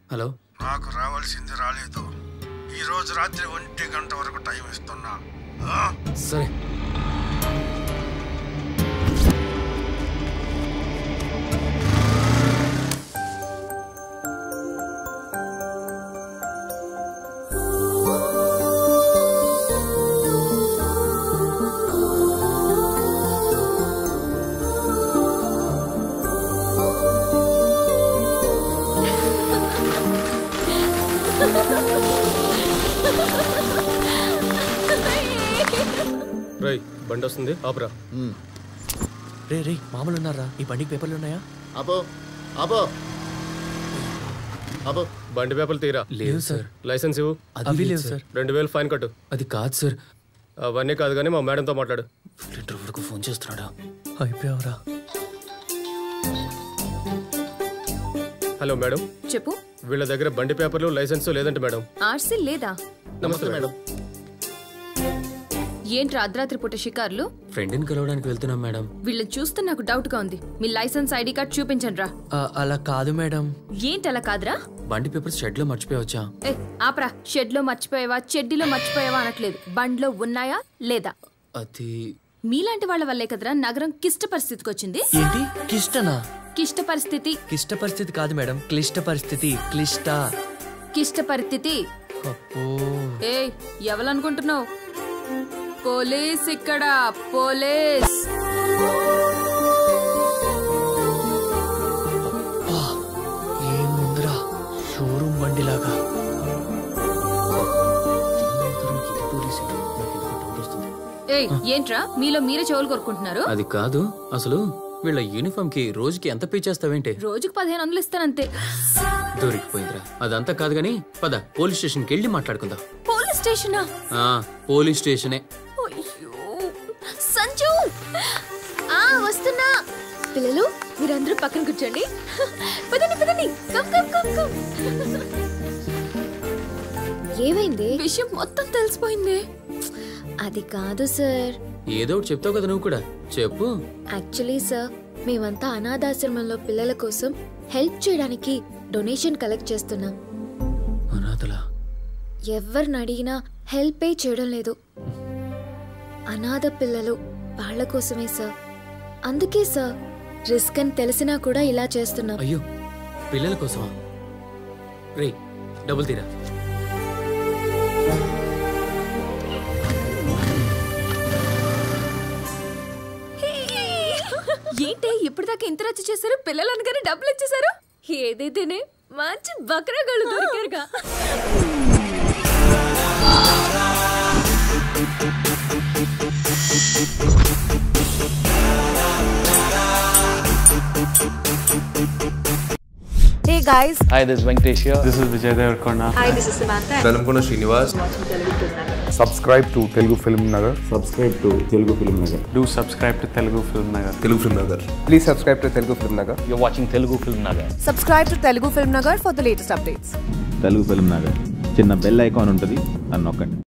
Hello నాకు రావాల్సింది రాలేదు ఈ రోజు రాత్రి ఒంటి గంట వరకు టైం ఇస్తున్నా ఆ? సరే రై బండి వస్తుంది ఆపరా రే రే మామూలు ఉన్నారా ఈ బండికి పేపర్లు ఉన్నాయా అపో అపో అపో బండి పేపర్లు తీరా లేవు సార్ లైసెన్స్ ఇవ్వు అవి లేవు సార్ రెండు వేలు ఫైన్ కట్టు అది కాదు సార్ అవన్నీ కాదు కానీ మా మేడంతో మాట్లాడు ఇంటర్వ్యూలకు ఫోన్ చేస్తున్నాడా అయిపోయావరా హలో మేడం చెప్పు వీళ్ళ దగ్గర బండి పేపర్లు లైసెన్స్ లేదంటే మేడం ఆర్సీ లేదా నమస్తే మేడం ఏంట్రా అర్ధరాత్రి పూట షికార్లు ఫ్రెండ్ని కలవడానికి వెళ్తున్నాం మేడం వీళ్ళని చూస్తే నాకు డౌట్ గా ఉంది మీ లైసెన్స్ ఐడి కార్డ్ చూపించండి రా ఆ, అలా కాదు మేడం ఏంటి అలా కాదురా బండి పేపర్స్ షెడ్ లో మర్చిపోయవచ్చా ఏ ఆపరా షెడ్ లో మర్చిపోయావా చెడ్డీలో మర్చిపోయావా అనట్లేదు బండ్లో ఉన్నాయా లేదా అది మీలాంటి వాళ్ళ వల్లే కదరా నగరం కిష్ట పరిస్థితికి వచ్చింది ఏంటి కిష్టనా కిష్ట పరిస్థితి కిష్ట పరిస్థితి కాదు మేడం క్లిష్ట పరిస్థితి క్లిష్ట కిష్ట పరిస్థితి అప్పో ఏ ఎవలనుకుంటున్నావు పోలీస్ ఇక్కడ పోలీస్ ఆ, ఏముందిరా షోరూమ్ బండిలాగా ఏయ్ ఏంట్రా మీలో మీరే చెవులు కొరుకుంటున్నారు అది కాదు అసలు వీళ్ళ యూనిఫామ్ కి రోజుకి ఎంత పే చేస్తావేంటి రోజుకు పదిహేను వందలు ఇస్తానంతే దొరికిపోయిందిరా అదంతా కాదు గానీ పద పోలీస్ స్టేషన్ కి వెళ్ళి మాట్లాడుకుందాం పోలీస్ స్టేషనా ఆ పోలీస్ స్టేషనే అయ్యో సంజు ఆ వస్తున్నా పిల్లలు మీరందరూ పక్కన కూర్చోండి పదండి పదండి కమ్ కమ్ కమ్ కమ్ ఏమైంది విషయం మొత్తం తెలిసిపోయింది అది కాదు సార్ ఏదో ఒకటి చెప్తావు కదా నువ్వు కూడా చెప్పు యాక్చువల్లీ సార్ మేమంతా అనాథాశ్రమంలో పిల్లల కోసం హెల్ప్ చేయడానికి డొనేషన్ కలెక్ట్ చేస్తున్నాం అనాథలా ఎవరిని అడిగినా హెల్పే చేయడం లేదు అనాథ పిల్లలు వాళ్ళ కోసమే సార్ అందుకే సార్ రిస్క్ అని తెలిసినా కూడా ఇలా చేస్తున్నాం అయ్యో పిల్లల కోసమా రే డబ్బులు తీరా ఏంటి ఇప్పటిదాకా ఇంత రచ్చ చేశారు పిల్లలు అనగానే డబ్బులు ఇచ్చేశారు ఏదైతేనే మంచి బక్రాగాళ్ళు దొరికారుగా Hey guys, Hi, this is Venkatesh here. This is Vijay Devarkonda. hi, this is Samantha. Velankonda Srinivas Subscribe to Telugu Film Nagar. Subscribe to Telugu film Nagar Do subscribe to Telugu Film Nagar. Telugu film Nagar Please subscribe to Telugu Film Nagar. You're watching Telugu Film Nagar. Subscribe to Telugu Film Nagar for the latest updates. Telugu film Nagar చిన్న bell icon ఉంటుంది అని నొక్కండి